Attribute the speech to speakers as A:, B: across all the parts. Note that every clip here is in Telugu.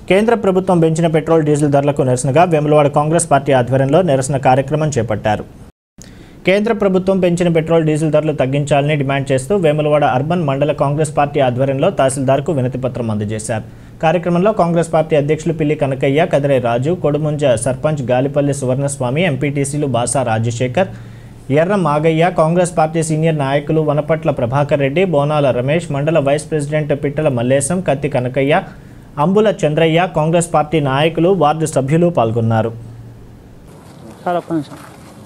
A: కేంద్ర ప్రభుత్వం పెంచిన పెట్రోల్ డీజిల్ ధరలకు నిరసనగా వేములవాడ కాంగ్రెస్ పార్టీ ఆధ్వర్యంలో నిరసన కార్యక్రమం చేపట్టారు కేంద్ర ప్రభుత్వం పెంచిన పెట్రోల్ డీజిల్ ధరలు తగ్గించాలని డిమాండ్ చేస్తూ వేములవాడ అర్బన్ మండల కాంగ్రెస్ పార్టీ ఆధ్వర్యంలో తహసీల్దార్కు వినతిపత్రం అందజేశారు కార్యక్రమంలో కాంగ్రెస్ పార్టీ అధ్యక్షులు పిల్లి కనకయ్య కదిరే రాజు కొడుముంజ సర్పంచ్ గాలిపల్లి సువర్ణస్వామి ఎంపీటీసీలు బాసా రాజశేఖర్ ఎర్ర మాగయ్య కాంగ్రెస్ పార్టీ సీనియర్ నాయకులు వనపట్ల ప్రభాకర్ రెడ్డి బోనాల రమేష్ మండల vice president Pittala Mallesham Katti Kanakaiah Ambula Chandraiah Congress party నాయకులు వార్డు సభ్యులు పాల్గొన్నారు
B: సార్ ఒక్క నిమిషం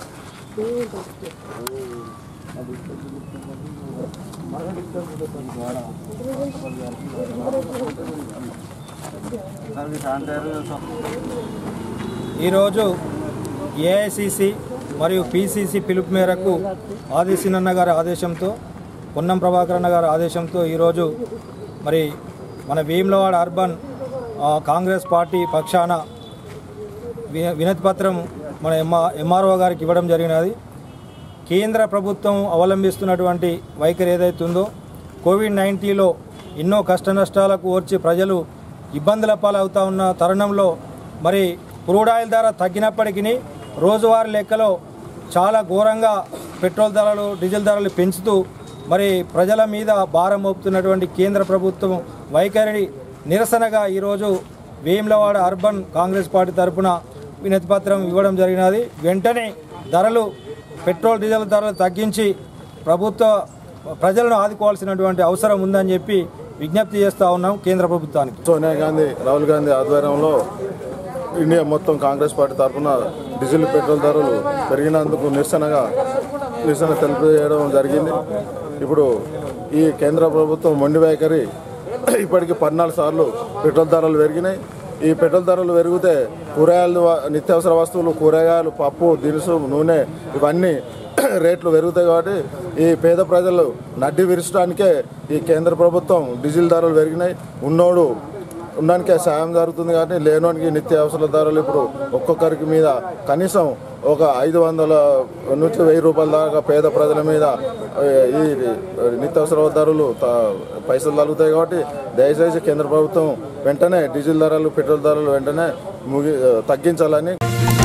C: ఈరోజు ఏఐసిసి మరియు పిసిసి పిలుపు మేరకు ఆదిశీనన్న గారి ఆదేశంతో పొన్నం ప్రభాకర్ అన్న గారి ఆదేశంతో ఈరోజు మరి మన భీమ్లవాడ అర్బన్ ఆ, కాంగ్రెస్ పార్టీ పక్షాన వి- వినతి పత్రం మన ఎంఆర్ ఎంఆర్ఓ గారికి ఇవ్వడం జరిగినది కేంద్ర ప్రభుత్వం అవలంబిస్తున్నటువంటి వైఖరి ఏదైతే ఉందో కోవిడ్ నైన్టీన్లో ఎన్నో కష్ట నష్టాలకు ఓర్చి ప్రజలు ఇబ్బందుల పాలవుతా ఉన్న తరుణంలో మరి క్రూడ్ ఆయిల్ ధర తగ్గినప్పటికీ రోజువారీ లెక్కలో చాలా ఘోరంగా పెట్రోల్ ధరలు డీజిల్ ధరలు పెంచుతూ మరి ప్రజల మీద భారం మోపుతున్నటువంటి కేంద్ర ప్రభుత్వం వైఖరి నిరసనగా ఈరోజు వేములవాడ అర్బన్ కాంగ్రెస్ పార్టీ తరపున వినతి పత్రం ఇవ్వడం జరిగినది వెంటనే ధరలు పెట్రోల్ డీజిల్ ధరలు తగ్గించి ప్రభుత్వ ప్రజలను ఆదుకోవాల్సినటువంటి అవసరం ఉందని చెప్పి విజ్ఞప్తి చేస్తూ ఉన్నాం కేంద్ర ప్రభుత్వానికి
D: సోనియా గాంధీ రాహుల్ గాంధీ ఆధ్వర్యంలో ఇండియా మొత్తం కాంగ్రెస్ పార్టీ తరఫున డీజిల్ పెట్రోల్ ధరలు పెరిగినందుకు నిరసనగా నిరసన తెలియజేయడం జరిగింది ఇప్పుడు ఈ కేంద్ర ప్రభుత్వం మొండి వైఖరి ఇప్పటికి పద్నాలుగు సార్లు పెట్రోల్ ధరలు పెరిగినాయి ఈ పెట్రోల్ ధరలు పెరిగితే కూరగాయలు నిత్యావసర వస్తువులు కూరగాయలు పప్పు దినుసు నూనె ఇవన్నీ రేట్లు పెరుగుతాయి కాబట్టి ఈ పేద ప్రజలు నడ్డి విరచడానికే ఈ కేంద్ర ప్రభుత్వం డీజిల్ ధరలు పెరిగినాయి ఉన్నోడు ఉండడానికే సాయం జరుగుతుంది కానీ లేనోనికి నిత్య అవసర ధరలు ఇప్పుడు ఒక్కొక్కరికి మీద కనీసం ఒక ఐదు వందల నుంచి వెయ్యి రూపాయల దాకా పేద ప్రజల మీద ఆ, ఈ నిత్యావసర ధరలు త- పైసలు తగ్గుతాయి కాబట్టి దయచేసి కేంద్ర ప్రభుత్వం వెంటనే డీజిల్ ధరలు పెట్రోల్ ధరలు వెంటనే ముగి తగ్గించాలని